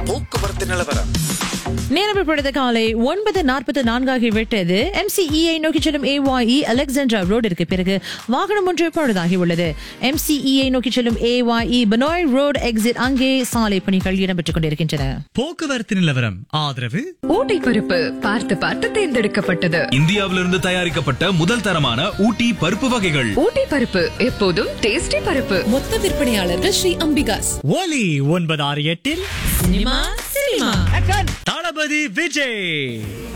போக்குவரத்து நிலவரம் நேரம் இப்பொழுது காலை ஒன்பது நாற்பது நான்காகி விட்டது எம்சிஇஐ நோக்கி செல்லும் ஏவாஇ அலெக்சாண்ட்ரா ரோடிற்கு பிறகு வாகனம் ஒன்று பழுதாகி உள்ளது எம்சிஇஐ நோக்கி செல்லும் ஏவாஇ பனாய் ரோடு எக்ஸிட் அங்கே சாலை பணிகள் இடம்பெற்றுக் கொண்டிருக்கின்றன போக்குவரத்து நிலவரம் ஆதரவு ஊட்டி பருப்பு பார்த்து பார்த்து தேர்ந்தெடுக்கப்பட்டது இந்தியாவிலிருந்து தயாரிக்கப்பட்ட முதல் தரமான ஊட்டி பருப்பு வகைகள் ஊட்டி பருப்பு எப்போதும் டேஸ்டி பருப்பு மொத்த விற்பனையாளர்கள் ஸ்ரீ அம்பிகாஸ் ஒலி ஒன்பது ஆறு எட்டில் சினிமா சினிமா தளபதி விஜய்